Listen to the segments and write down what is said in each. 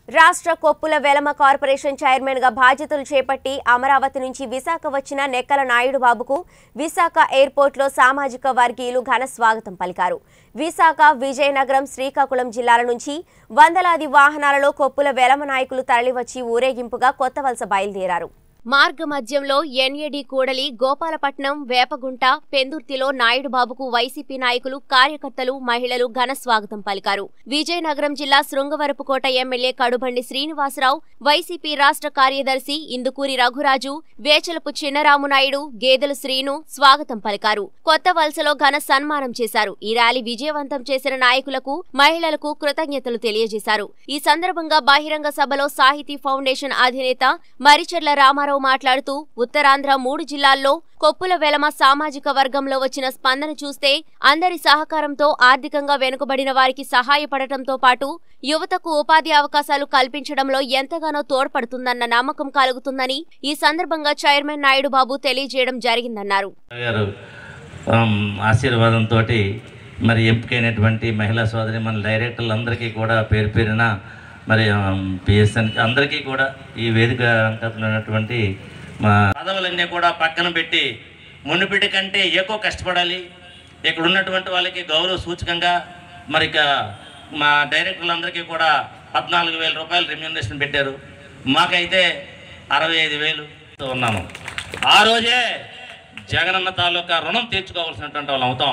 రాష్ట్ర Koppula Velama corporation chairman గా బాధ్యతలు చేపట్టి అమరావతి నుంచి విశాఖ వచ్చిన నెక్కల నాయుడు బాబుకు విశాఖ ఎయిర్పోర్ట్లో సామాజిక వర్గీయులు ఘన స్వాగతం పలికారు విశాఖ విజయనగరం శ్రీకాకుళం జిల్లాల నుంచి వందలాది వాహనాలలో కొప్పుల వెలమ నాయకులు తరలివచ్చి ఊరేగింపుగా కొత్త వలస బయలుదేరారు మార్గ మధ్యంలో ఎన్ఏడి కూడలి గోపాలపట్నం వేపగుంట పెందుర్తిలో నాయుడు బాబుకు వైసీపీ నాయకులు కార్యకర్తలు మహిళలు ఘన స్వాగతం పలికారు విజయనగరం జిల్లా శృంగవరపుకోట ఎమ్మెల్యే కడుబండి శ్రీనివాసరావు వైసీపీ రాష్ట్ర కార్యదర్శి ఇందుకూరి రఘురాజు వేచలపు చిన్నరాము నాయుడు గేదెల శ్రీను స్వాగతం పలికారు కొత్త వలసలో ఘన సన్మానం చేశారు ఈ ర్యాలీ విజయవంతం చేసిన నాయకులకు మహిళలకు కృతజ్ఞతలు తెలియజేశారు ఈ సందర్భంగా బహిరంగ సభలో సాహితీ ఫౌండేషన్ అధినేత మరిచెర్ల రామారావు మాట్లాడుతూ ఉత్తరాంధ్ర మూడు జిల్లాల్లో కొప్పుల వెలమ సామాజిక వర్గంలో వచ్చిన స్పందన చూస్తే అందరి సహకారంతో ఆర్థికంగా వెనుకబడిన వారికి సహాయపడటంతో పాటు యువతకు ఉపాధి అవకాశాలు కల్పించడంలో ఎంతగానో తోడ్పడుతుందన్న నమ్మకం కలుగుతుందని ఈ సందర్భంగా చైర్మన్ నాయుడు బాబు తెలియజేయడం జరిగిందన్నారు గారు ఆమ్, ఆశీర్వాదంతో మరి ఎంపికైనటువంటి మహిళా సోదరి మన డైరెక్టర్లు అందరికీ కూడా పేరు పేరున మరి పిఎస్ఎన్ అందరికీ కూడా ఈ వేదిక ఉన్నటువంటి మా పదవులన్నీ కూడా పక్కన పెట్టి మునుపిటి కంటే ఎక్కువ కష్టపడాలి ఇక్కడ ఉన్నటువంటి వాళ్ళకి గౌరవ సూచకంగా మరి ఇక మా డైరెక్టర్లందరికీ కూడా పద్నాలుగు వేల రూపాయలు రెమ్యూనరేషన్ పెట్టారు మాకైతే అరవై ఐదు వేలు ఉన్నాము ఆ రోజే జగనన్న తాలూకా రుణం తీర్చుకోవాల్సినటువంటి వాళ్ళు అవుతాం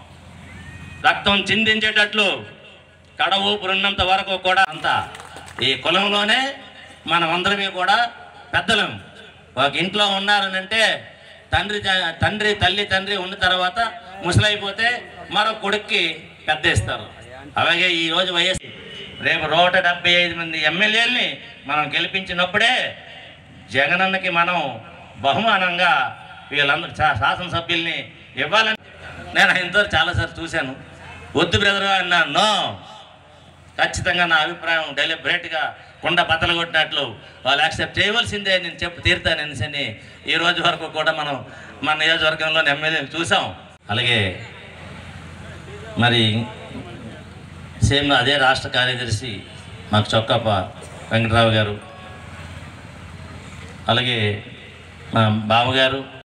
రక్తం చిందించేటట్లు కడ ఊపిరున్నంత వరకు కూడా అంతా ఈ కులంలోనే మనమందరమే కూడా పెద్దలం ఒక ఇంట్లో ఉన్నారనంటే తండ్రి జ- తండ్రి తల్లి తండ్రి ఉన్న తర్వాత ముసలైపోతే మరో కొడుక్కి పెద్ద ఇస్తారు అలాగే ఈ రోజు వైఎస్ రేపు నూట డెబ్బై ఐదు మంది ఎమ్మెల్యేలని మనం గెలిపించినప్పుడే జగనన్నకి మనం బహుమానంగా వీళ్ళందరూ శా- శాసనసభ్యుల్ని ఇవ్వాలని నేను ఆయనతో చాలాసార్లు చూశాను వద్దు బ్రదరు అన్నాను నో ఖచ్చితంగా నా అభిప్రాయం డెలిబరేట్గా కుండ బద్దలు కొట్టినట్లు వాళ్ళు యాక్సెప్ట్ చేయవలసిందే నేను చెప్పు తీరుతాను అనేసి ఈ రోజు వరకు కూడా మనం మన నియోజకవర్గంలోని ఎమ్మెల్యేలు చూసాం అలాగే మరి సేమ్ అదే రాష్ట్ర కార్యదర్శి మాకు చొక్కాప వెంకటరావు గారు అలాగే మా బావగారు